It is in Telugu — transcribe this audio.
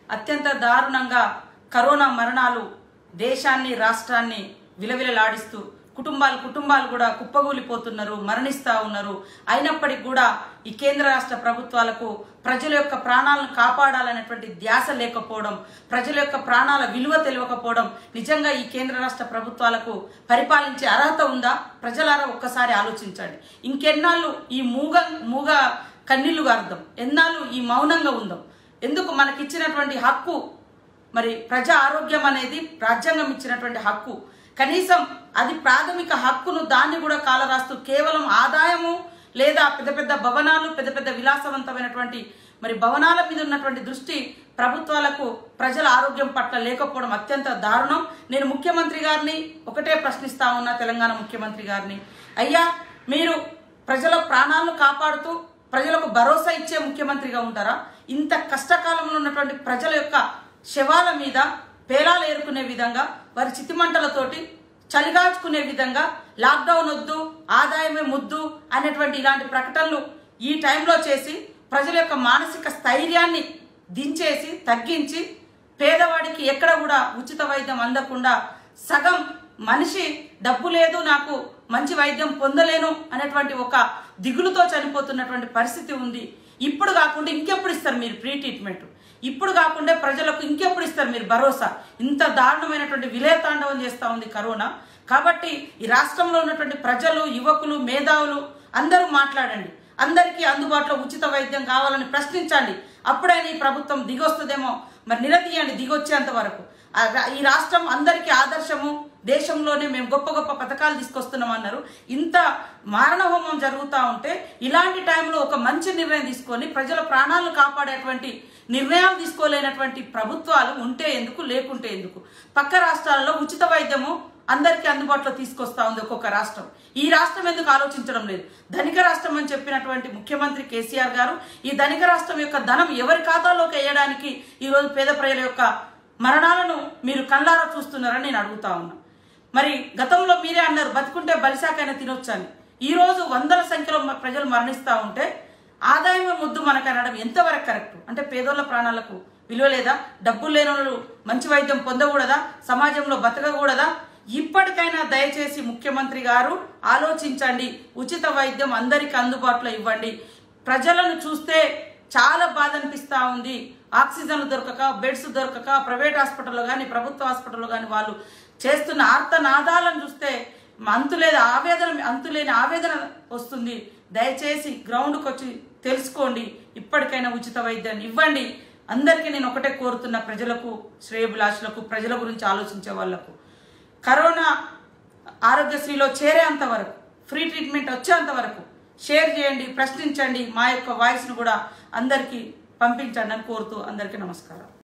అత్యంత దారుణంగా కరోనా మరణాలు దేశాన్ని రాష్ట్రాన్ని విలవిలలాడిస్తూ కుటుంబాలు కుటుంబాలు కూడా కుప్పగూలిపోతున్నారు మరణిస్తా ఉన్నారు అయినప్పటికీ కూడా ఈ కేంద్ర రాష్ట్ర ప్రభుత్వాలకు ప్రజల యొక్క ప్రాణాలను కాపాడాలనేటువంటి ధ్యాస లేకపోవడం ప్రజల యొక్క ప్రాణాల విలువ తెలియకపోవడం నిజంగా ఈ కేంద్ర రాష్ట్ర ప్రభుత్వాలకు పరిపాలించే అర్హత ఉందా ప్రజలారా ఒక్కసారి ఆలోచించండి ఇంకెన్నాళ్ళు ఈ మూగ మూగ కన్నీళ్లు గారుదాం ఎన్నాళ్ళు ఈ మౌనంగా ఉందాం ఎందుకు మనకిచ్చినటువంటి హక్కు మరి ప్రజా ఆరోగ్యం అనేది రాజ్యాంగం ఇచ్చినటువంటి హక్కు కనీసం అది ప్రాథమిక హక్కును దాన్ని కూడా కాలరాస్తూ కేవలం ఆదాయము లేదా పెద్ద పెద్ద భవనాలు పెద్ద పెద్ద విలాసవంతమైనటువంటి మరి భవనాల మీద ఉన్నటువంటి దృష్టి ప్రభుత్వాలకు ప్రజల ఆరోగ్యం పట్ల లేకపోవడం అత్యంత దారుణం నేను ముఖ్యమంత్రి గారిని ఒకటే ప్రశ్నిస్తా ఉన్నా తెలంగాణ ముఖ్యమంత్రి గారిని అయ్యా మీరు ప్రజల ప్రాణాలను కాపాడుతూ ప్రజలకు భరోసా ఇచ్చే ముఖ్యమంత్రిగా ఉంటారా ఇంత కష్టకాలంలో ఉన్నటువంటి ప్రజల యొక్క శవాల మీద పేలాలు ఏరుకునే విధంగా వారి చితిమంటలతోటి చలిగాచుకునే విధంగా లాక్డౌన్ వద్దు ఆదాయమే ముద్దు అనేటువంటి ఇలాంటి ప్రకటనలు ఈ టైంలో చేసి ప్రజల యొక్క మానసిక స్థైర్యాన్ని దించేసి తగ్గించి పేదవాడికి ఎక్కడ కూడా ఉచిత వైద్యం అందకుండా సగం మనిషి డబ్బు లేదు నాకు మంచి వైద్యం పొందలేను అనేటువంటి ఒక దిగులుతో చనిపోతున్నటువంటి పరిస్థితి ఉంది ఇప్పుడు కాకుండా ఇంకెప్పుడు ఇస్తారు మీరు ప్రీ ట్రీట్మెంట్ ఇప్పుడు కాకుండా ప్రజలకు ఇంకెప్పుడు ఇస్తారు మీరు భరోసా ఇంత దారుణమైనటువంటి విలయతాండవం చేస్తూ ఉంది కరోనా కాబట్టి ఈ రాష్ట్రంలో ఉన్నటువంటి ప్రజలు యువకులు మేధావులు అందరూ మాట్లాడండి అందరికీ అందుబాటులో ఉచిత వైద్యం కావాలని ప్రశ్నించండి అప్పుడైనా ఈ ప్రభుత్వం దిగొస్తుందేమో మరి నిలదీయండి దిగొచ్చేంత వరకు ఆ రా- ఈ రాష్ట్రం అందరికీ ఆదర్శము దేశంలోనే మేము గొప్ప గొప్ప పథకాలు తీసుకొస్తున్నాం అన్నారు ఇంత మారణహోమం జరుగుతూ ఉంటే ఇలాంటి టైంలో ఒక మంచి నిర్ణయం తీసుకొని ప్రజల ప్రాణాలను కాపాడేటువంటి నిర్ణయాలు తీసుకోలేనటువంటి ప్రభుత్వాలు ఉంటే ఎందుకు లేకుంటే ఎందుకు పక్క రాష్ట్రాలలో ఉచిత వైద్యము అందరికీ అందుబాటులో తీసుకొస్తా ఉంది ఒక్కొక్క రాష్ట్రం ఈ రాష్ట్రం ఎందుకు ఆలోచించడం లేదు ధనిక రాష్ట్రం అని చెప్పినటువంటి ముఖ్యమంత్రి కేసీఆర్ గారు ఈ ధనిక రాష్ట్రం యొక్క ధనం ఎవరి ఖాతాలోకి వేయడానికి ఈరోజు పేద ప్రజల యొక్క మరణాలను మీరు కళ్ళారా చూస్తున్నారని నేను అడుగుతా ఉన్నా మరి గతంలో మీరే అన్నారు బతుకుంటే బలిశాకైనా తినొచ్చని ఈ రోజు వందల సంఖ్యలో మ- ప్రజలు మరణిస్తూ ఉంటే ఆదాయమే ముద్దు మనకు అనడం ఎంతవరకు కరెక్ట్ అంటే పేదోళ్ళ ప్రాణాలకు విలువ లేదా డబ్బులు లేని వాళ్ళు మంచి వైద్యం పొందకూడదా సమాజంలో బతకకూడదా ఇప్పటికైనా దయచేసి ముఖ్యమంత్రి గారు ఆలోచించండి ఉచిత వైద్యం అందరికీ అందుబాటులో ఇవ్వండి ప్రజలను చూస్తే చాలా బాధ అనిపిస్తూ ఉంది ఆక్సిజన్లు దొరకక బెడ్స్ దొరకక ప్రైవేట్ హాస్పిటల్లో కానీ ప్రభుత్వ హాస్పిటల్లో కానీ వాళ్ళు చేస్తున్న ఆర్తనాదాలను చూస్తే అంతులేదు ఆవేదన అంతులేని ఆవేదన వస్తుంది దయచేసి గ్రౌండ్కి వచ్చి తెలుసుకోండి ఇప్పటికైనా ఉచిత వైద్యాన్ని ఇవ్వండి అందరికీ నేను ఒకటే కోరుతున్న ప్రజలకు శ్రేయభిలాషులకు ప్రజల గురించి ఆలోచించే వాళ్లకు కరోనా ఆరోగ్యశ్రీలో చేరేంత వరకు ఫ్రీ ట్రీట్మెంట్ వచ్చేంత వరకు షేర్ చేయండి ప్రశ్నించండి మా యొక్క వాయిస్ను కూడా అందరికీ పంపించండి అని కోరుతూ అందరికీ నమస్కారం